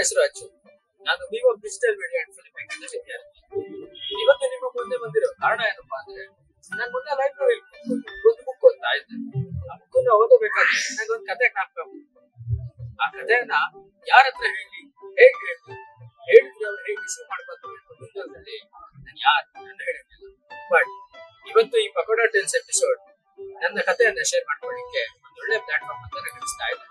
ಹೆಸರು ಅಚ್ಚು ನಾನು Vivo digital media and film making ವಿದ್ಯಾರ್ಥಿ ಇವತ್ತು ನಿಮ್ಮ ಮುಂದೆ ಬಂದಿರೋ ಕಾರಣ ಏನಪ್ಪಾ ಅಂದ್ರೆ ನಾನು ಮೊನ್ನೆ ಲೈಬ್ರರಿ ಒಂದು ಬುಕ್ ಓದ್ತಾ ಇದ್ದೆ ಆ ಬುಕ್ ಓದಬೇಕಾದ್ರೆ ನನಗೆ ಒಂದು ಕತೆ ಕಾಣ್ಬೇಕು ಆ ಕಥೆಯನ್ನ ಯಾರ ಹತ್ರ ಹೇಳಿ ಹೇಗೆ ಹೇಳಿ ಹೇಳಿದ್ರೆ ಅವ್ರು ಹೇಗೆ ರಿಸೀವ್ ಮಾಡ್ಬೇಕು ಮುಂದೊಂದಲ್ಲಿ ನಾನು ಯಾರು ಅಂತ ಹೇಳಿರ್ಲಿಲ್ಲ ಬಟ್ ಇವತ್ತು ಈ ಪಕೋಡಾ ಟೆಲ್ಸ್ ಎಪಿಸೋಡ್ ನನ್ನ ಕಥೆಯನ್ನ ಶೇರ್ ಮಾಡ್ಕೊಳ್ಳಿಕ್ಕೆ ಒಂದು ಒಳ್ಳೆ ಪ್ಲಾಟ್ಫಾರ್ಮ್ ಅಂತ ನನಗೆ ಅನಿಸ್ತಾ ಇದೆ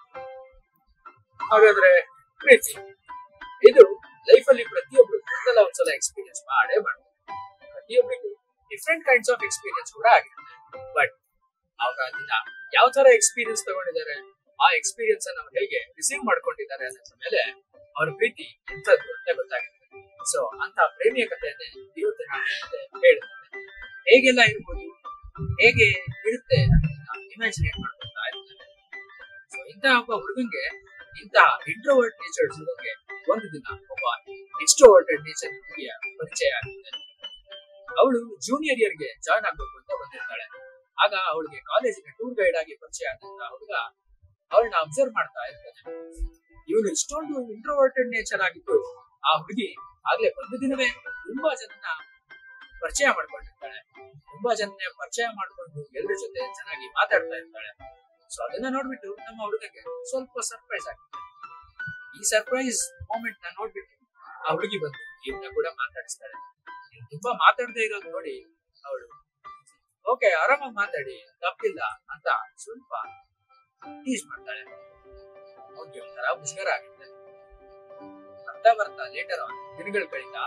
ಹಾಗಾದ್ರೆ ಪ್ರೀತಿ ಇದು ಲೈಫ್ ಅಲ್ಲಿ ಪ್ರತಿಯೊಬ್ರು ಒಂದಲ್ಲ ಒಂದ್ಸಲ ಎಕ್ಸ್ಪೀರಿಯನ್ಸ್ ಮಾಡೇ ಮಾಡ್ತಾರೆ ಪ್ರತಿಯೊಬ್ಬರಿಗೂ ಡಿಫ್ರೆಂಟ್ ಕೈಂಡ್ಸ್ ಆಫ್ ಎಕ್ಸ್ಪೀರಿಯನ್ಸ್ ಕೂಡ ಆಗಿರುತ್ತೆ ಬಟ್ ಅವ್ರ ಅದನ್ನ ಯಾವ ತರ ಎಕ್ಸ್ಪೀರಿಯನ್ಸ್ ತಗೊಂಡಿದ್ದಾರೆ ಆ ಎಕ್ಸ್ಪೀರಿಯನ್ಸ್ ಅನ್ನ ಅವ್ರು ಹೇಗೆ ರಿಸೀವ್ ಮಾಡ್ಕೊಂಡಿದ್ದಾರೆ ಅನ್ನೋದ್ರ ಮೇಲೆ ಅವ್ರ ಪ್ರೀತಿ ಎಂತದ್ದು ಅಂತ ಗೊತ್ತಾಗುತ್ತೆ ಸೊ ಅಂತ ಪ್ರೇಮಿಯ ಕಥೆಯನ್ನೇ ಇವತ್ತು ನಾನು ನಿಮ್ಗೆ ಹೇಳ್ತೇನೆ ಹೇಗೆಲ್ಲ ಇರ್ಬೋದು ಹೇಗೆ ಇರುತ್ತೆ ಅನ್ನೋದನ್ನ ಇಮ್ಯಾಜಿನೇಟ್ ಮಾಡ್ಕೊತಾ ಇರ್ತೇನೆ ಸೊ ಇಂತಹ ಒಬ್ಬ ಹುಡುಗಂಗೆ ಇಂತಹ ಇಂಟ್ರೋವರ್ಟ್ ನೇಚರ್ ಹುಡುಗಂಗೆ ಒಂದು ದಿನ ಒಬ್ಬ ಎಕ್ಸ್ಟ್ರೋವರ್ಟೆಡ್ ನೇಚರ್ ಹುಡುಗಿಯ ಪರಿಚಯ ಆಗುತ್ತೆ ಅವಳು ಜೂನಿಯರ್ ಇಯರ್ಗೆ ಜಾಯ್ನ್ ಆಗ್ಬೇಕು ಅಂತ ಬಂದಿರ್ತಾಳೆ ಆಗ ಅವಳಿಗೆ ಕಾಲೇಜಿಗೆ ಟೂರ್ ಗೈಡ್ ಆಗಿ ಪರಿಚಯ ಆದಂತ ಹುಡುಗ ಅವಳನ್ನ ಅಬ್ಸರ್ವ್ ಮಾಡ್ತಾ ಇರ್ತಾನೆ ಇವನು ಇಷ್ಟೊಂದು ಇಂಟ್ರೋವರ್ಟೆಡ್ ನೇಚರ್ ಆಗಿದ್ದು ಆ ಹುಡುಗಿ ಆಗ್ಲೇ ಒಂದು ದಿನವೇ ತುಂಬಾ ಜನನ ಪರಿಚಯ ಮಾಡ್ಕೊಂಡಿರ್ತಾಳೆ ತುಂಬಾ ಜನನ ಪರಿಚಯ ಮಾಡ್ಕೊಂಡು ಎಲ್ಲರ ಜೊತೆ ಚೆನ್ನಾಗಿ ಮಾತಾಡ್ತಾ ಇರ್ತಾಳೆ ಸೊ ಅದನ್ನ ನೋಡ್ಬಿಟ್ಟು ನಮ್ಮ ಹುಡುಗಗೆ ಸ್ವಲ್ಪ ಸರ್ಪ್ರೈಸ್ ಆಗುತ್ತೆ ಈ ಸರ್ಪ್ರೈಸ್ ಮೂಮೆಂಟ್ ನ ನೋಡ್ಬಿಟ್ಟು ಆ ಹುಡುಗಿ ಬಂದು ಇವನ್ನ ಕೂಡ ಮಾತಾಡಿಸ್ತಾಳೆ ಇವ್ನು ತುಂಬಾ ಮಾತಾಡದೆ ಇರೋದು ನೋಡಿ ಅವಳು ಓಕೆ ಆರಾಮಾಗಿ ಮಾತಾಡಿ ತಪ್ಪಿಲ್ಲ ಅಂತ ಸ್ವಲ್ಪ ಟೀಸ್ ಮಾಡ್ತಾಳೆ ಅವ್ನಿಗೆ ಒಂಥರ ಮುಷ್ಕರ ಆಗುತ್ತೆ ಬರ್ತಾ ಬರ್ತಾ ಲೇಟರ್ ಆನ್ ದಿನಗಳು ಕಳೀತಾ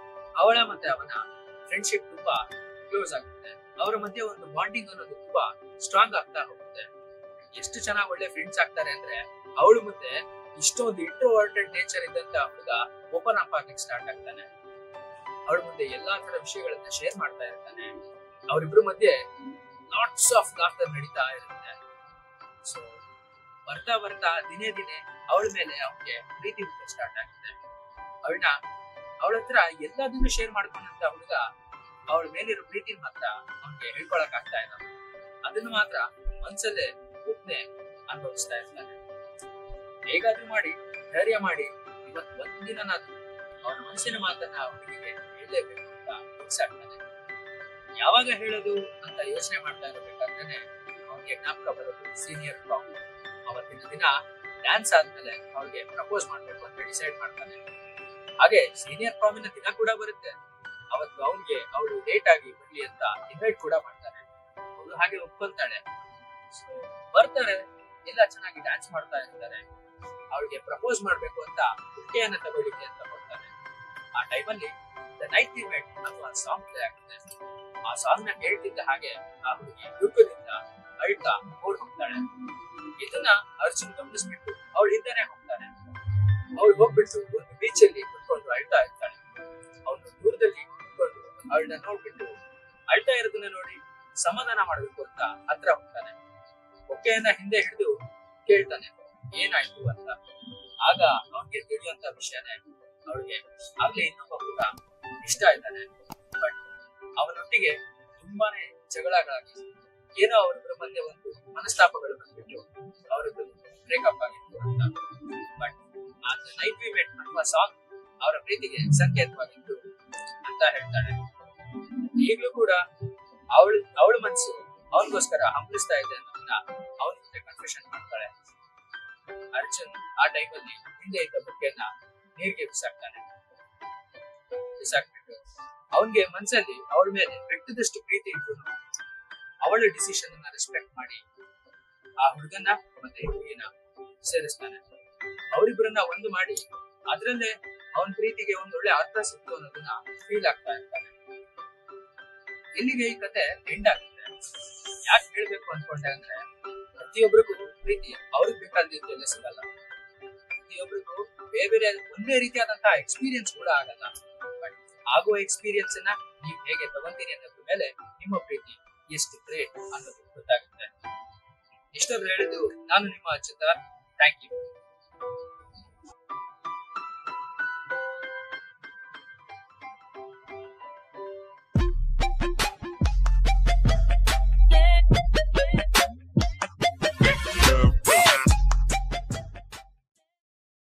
ಅವಳ ಮತ್ತೆ ಅವನ ಫ್ರೆಂಡ್ಶಿಪ್ ತುಂಬಾ ಕ್ಲೋಸ್ ಆಗುತ್ತೆ ಅವರ ಮಧ್ಯೆ ಒಂದು ಬಾಂಡಿಂಗ್ ಅನ್ನೋದು ತುಂಬಾ ಸ್ಟ್ರಾಂಗ್ ಆಗ್ತಾ ಹೋಗುತ್ತೆ ಎಷ್ಟು ಚೆನ್ನಾಗಿ ಒಳ್ಳೆ ಫ್ರೆಂಡ್ಸ್ ಆಗ್ತಾರೆ ಅಂದ್ರೆ ಅವಳು ಮತ್ತೆ ಇಷ್ಟೊಂದು ಇಂಟ್ರೋವರ್ಟೆಡ್ ನೇಚರ್ ಇದ್ದಂತ ಹುಡುಗ ಓಪನ್ ಅಪ್ ಆಗಕ್ಕೆ ಸ್ಟಾರ್ಟ್ ಆಗ್ತಾನೆ ಅವಳ ಮುಂದೆ ಎಲ್ಲಾ ತರ ವಿಷಯಗಳನ್ನ ಶೇರ್ ಮಾಡ್ತಾ ಇರ್ತಾನೆ ಅವರಿಬ್ರು ಮಧ್ಯೆ ಲಾಟ್ಸ್ ಆಫ್ ಲಾಫ್ಟರ್ ನಡೀತಾ ಇರುತ್ತೆ ಸೊ ಬರ್ತಾ ಬರ್ತಾ ದಿನೇ ದಿನೇ ಅವಳ ಮೇಲೆ ಅವನಿಗೆ ಪ್ರೀತಿ ಸ್ಟಾರ್ಟ್ ಆಗುತ್ತೆ ಅವಳನ್ನ ಅವಳ ಹತ್ರ ಎಲ್ಲದನ್ನು ಶೇರ್ ಮಾಡ್ಕೊಂಡಂತ ಹುಡುಗ ಅವಳ ಮೇಲಿರೋ ಪ್ರೀತಿ ಮಾತ್ರ ಅವನಿಗೆ ಹೇಳ್ಕೊಳಕ್ ಆಗ್ತಾ ಇಲ್ಲ ಅದನ್ನು ಮಾತ್ರ ಮನ್ಸಲ್ಲೇ ಒಪ್ನೆ ಅನುಭವಿಸ್ತಾ ಇರ್ತಾನೆ ಹೇಗಾದ್ರೂ ಮಾಡಿ ಧೈರ್ಯ ಮಾಡಿ ಇವತ್ತು ಒಂದಿನ ನಾನು ಅವನ ಮನಸ್ಸಿನ ಮಾತನ್ನ ಹುಡುಗಿಗೆ ಹೇಳಲೇಬೇಕು ಅಂತ ಫಿಕ್ಸ್ ಆಗ್ತಾನೆ ಯಾವಾಗ ಹೇಳೋದು ಅಂತ ಯೋಚನೆ ಮಾಡ್ತಾ ಇರಬೇಕಾದ್ರೆ ಅವನಿಗೆ ಜ್ಞಾಪಕ ಬರೋದು ಸೀನಿಯರ್ ಪ್ರಾಮ್ ಅವತ್ತಿನ ದಿನ ಡ್ಯಾನ್ಸ್ ಆದ್ಮೇಲೆ ಅವಳಿಗೆ ಪ್ರಪೋಸ್ ಮಾಡ್ಬೇಕು ಅಂತ ಡಿಸೈಡ್ ಮಾಡ್ತಾನೆ ಹಾಗೆ ಸೀನಿಯರ್ ಪ್ರಾಮಿನ ದಿನ ಕೂಡ ಬರುತ್ತೆ ಅವತ್ತು ಅವನಿಗೆ ಅವಳು ಲೇಟ್ ಆಗಿ ಬರ್ಲಿ ಅಂತ ಇನ್ವೈಟ್ ಕೂಡ ಮಾಡ್ತಾನೆ ಅವಳು ಹಾಗೆ ಒಪ್ಕೊಂತಾಳೆ So, ಬರ್ತಾರೆ ಎಲ್ಲ ಚೆನ್ನಾಗಿ ಡ್ಯಾನ್ಸ್ ಮಾಡ್ತಾ ಇರ್ತಾರೆ ಅವಳಿಗೆ ಪ್ರಪೋಸ್ ಮಾಡ್ಬೇಕು ಅಂತ ಬುಕ್ಕೆಯನ್ನ ತಗೊಳ್ಳಿಕ್ಕೆ ಅಂತ ಹೋಗ್ತಾನೆ ಆ ಟೈಮಲ್ಲಿ ದ ನೈಟ್ ಇವೆಂಟ್ ಅಥವಾ ಸಾಂಗ್ ಪ್ಲೇ ಆಗುತ್ತೆ ಆ ಸಾಂಗ್ ನ ಕೇಳ್ತಿದ್ದ ಹಾಗೆ ಆ ಹುಡುಗಿ ದುಃಖದಿಂದ ಅಳ್ತಾ ಓಡ್ ಹೋಗ್ತಾಳೆ ಇದನ್ನ ಅರ್ಜುನ್ ಗಮನಿಸ್ಬಿಟ್ಟು ಅವಳು ಹಿಂದೆನೆ ಹೋಗ್ತಾನೆ ಅವಳು ಹೋಗ್ಬಿಟ್ಟು ಒಂದು ಬೀಚ್ ಅಲ್ಲಿ ಕುತ್ಕೊಂಡು ಅಳ್ತಾ ಇರ್ತಾಳೆ ಅವನು ದೂರದಲ್ಲಿ ಕುತ್ಕೊಂಡು ಅವಳನ್ನ ನೋಡ್ಬಿಟ್ಟು ಅಳ್ತಾ ಇರೋದನ್ನ ನೋಡಿ ಸಮಾಧಾನ ಮಾಡ್ಬೇಕು ಅಂತ ಹತ್ರ ಹೋಗ್ತಾನೆ ಒಕ್ಕೆಯನ್ನ ಹಿಂದೆ ಹಿಡಿದು ಕೇಳ್ತಾನೆ ಏನಾಯ್ತು ಅಂತ ಆಗ ಅವನಿಗೆ ತಿಳಿಯುವಂತ ವಿಷಯನೇ ಅವಳಿಗೆ ಆಗ್ಲೇ ಇನ್ನೊಬ್ಬ ಹುಡುಗ ಇಷ್ಟ ಆಯ್ತಾನೆ ಬಟ್ ಅವನೊಟ್ಟಿಗೆ ತುಂಬಾನೇ ಜಗಳಗಳಾಗಿ ಏನೋ ಅವರಿಬ್ಬರ ಮಧ್ಯೆ ಒಂದು ಮನಸ್ತಾಪಗಳು ಬಂದ್ಬಿಟ್ಟು ಅವರದ್ದು ಬ್ರೇಕಪ್ ಆಗಿತ್ತು ಅಂತ ಬಟ್ ಆ ನೈಟ್ ವಿಮೆಂಟ್ ಅನ್ನುವ ಸಾಂಗ್ ಅವರ ಪ್ರೀತಿಗೆ ಸಂಕೇತವಾಗಿತ್ತು ಅಂತ ಹೇಳ್ತಾಳೆ ಈಗಲೂ ಕೂಡ ಅವಳು ಅವಳ ಮನಸ್ಸು ಅವನಿಗೋಸ್ಕರ ಹಂಬಲಿಸ್ತಾ ಇದೆ ಅನ್ನೋದನ್ನ ಅವನ ಜೊತೆ ಕನ್ಫೆಷನ್ ಮಾಡ್ತಾಳೆ ಅರ್ಜುನ್ ಆ ಟೈಮಲ್ಲಿ ಹಿಂದೆ ಇದ್ದ ಬುಕ್ಕೆಯನ್ನ ನೀರಿಗೆ ಬಿಸಾಕ್ತಾನೆ ಬಿಸಾಕ್ಬಿಟ್ಟು ಅವನ್ಗೆ ಮನ್ಸಲ್ಲಿ ಅವಳ ಮೇಲೆ ಬೆಟ್ಟದಷ್ಟು ಪ್ರೀತಿ ಇದ್ರು ಅವಳ ಡಿಸಿಷನ್ ಅನ್ನ ರೆಸ್ಪೆಕ್ಟ್ ಮಾಡಿ ಆ ಹುಡುಗನ್ನ ಮತ್ತೆ ಹುಡುಗಿನ ಸೇರಿಸ್ತಾನೆ ಅವರಿಬ್ಬರನ್ನ ಒಂದು ಮಾಡಿ ಅದ್ರಲ್ಲೇ ಅವನ ಪ್ರೀತಿಗೆ ಒಂದ್ ಒಳ್ಳೆ ಅರ್ಥ ಸಿಕ್ತು ಅನ್ನೋದನ್ನ ಫೀಲ್ ಆಗ್ತಾ ಇರ್ತಾನೆ ಇಲ್ಲಿಗೆ ಈ ಕತೆ ಎಂಡ್ ಆಗುತ್ತೆ ಯಾಕೆ ಹೇಳ್ಬೇಕು ಅನ್ಕೊಂಡೆ ಅಂದ್ರೆ ಪ್ರತಿಯೊಬ್ಬರಿಗೂ ಪ್ರೀತಿ ಅವ್ರಿಗೆ ಬೇಕಾದ ರೀತಿಯಲ್ಲಿ ಸಿಗಲ್ಲ ಪ್ರತಿಯೊಬ್ಬರಿಗೂ ಬೇರೆ ಬೇರೆ ಒಂದೇ ರೀತಿಯಾದಂತಹ ಎಕ್ಸ್ಪೀರಿಯನ್ಸ್ ಕೂಡ ಆಗಲ್ಲ ಬಟ್ ಆಗುವ ಎಕ್ಸ್ಪೀರಿಯನ್ಸ್ ಅನ್ನ ನೀವು ಹೇಗೆ ತಗೊಂತೀರಿ ಅನ್ನೋದ್ರ ಮೇಲೆ ನಿಮ್ಮ ಪ್ರೀತಿ ಎಷ್ಟು ಗ್ರೇಟ್ ಅನ್ನೋದು ಗೊತ್ತಾಗುತ್ತೆ ಇಷ್ಟೊಂದು ಹೇಳಿದ್ದು ನಾನು ನಿಮ್ಮ ಅಚ್ಯುತ ಥ್ಯಾಂಕ್ ಯು